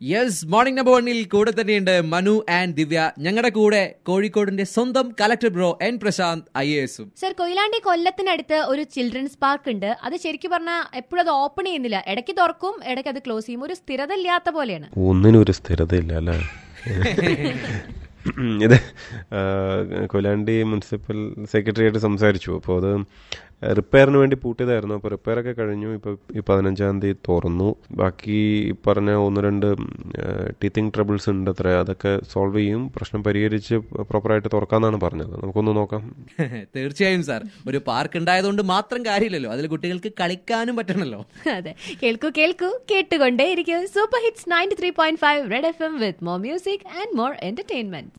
yes morning number വണ്ണിൽ കൂടെ തന്നെയുണ്ട് മനു ആൻഡ് ദിവ്യ ഞങ്ങളുടെ കൂടെ കോഴിക്കോടിന്റെ സ്വന്തം collector bro N Prashanth I A എസും സർ കൊയിലാണ്ടി കൊല്ലത്തിനടുത്ത് ഒരു ചിൽഡ്രൻസ് പാർക്ക് ഉണ്ട് അത് ശരിക്കും പറഞ്ഞാൽ എപ്പോഴും അത് ഓപ്പൺ ചെയ്യുന്നില്ല ഇടയ്ക്ക് തുറക്കും ഇടയ്ക്ക് അത് ക്ലോസ് ചെയ്യും ഒരു സ്ഥിരത ഇല്ലാത്ത പോലെയാണ് ഒന്നിനും ഒരു സ്ഥിരതയില്ല അല്ലേ ഇത് ആ, കൊയിലാണ്ടി മുനിസിപ്പൽ സെക്രട്ടറി ആയിട്ട് സംസാരിച്ചു അപ്പോൾ അത് റിപ്പയറിന് വേണ്ടി പൂട്ടിയതായിരുന്നു അപ്പോൾ റിപ്പയറൊക്കെ കഴിഞ്ഞു ഇപ്പോൾ ഈ പതിനഞ്ചാം തീയതി തുറന്നു ബാക്കി ഈ പറഞ്ഞ ഒന്ന് രണ്ട് ടീത്തിങ് ട്രബിൾസ് ഉണ്ട് അത്ര അതൊക്കെ സോൾവ് ചെയ്യും പ്രശ്നം പരിഹരിച്ച് പ്രോപ്പറായിട്ട് തുറക്കാമെന്നാണ് പറഞ്ഞത് നമുക്കൊന്ന് നോക്കാം തീർച്ചയായും സാർ ഒരു പാർക്ക് ഉണ്ടായതുകൊണ്ട് മാത്രം കാര്യമില്ലല്ലോ അതിൽ കുട്ടികൾക്ക് കളിക്കാനും പറ്റണല്ലോ അതെ കേൾക്കൂ കേൾക്കൂ കേട്ടുകൊണ്ടേ ഇരിക്കൂ super hits ninety three point five Red F M with more music and more entertainment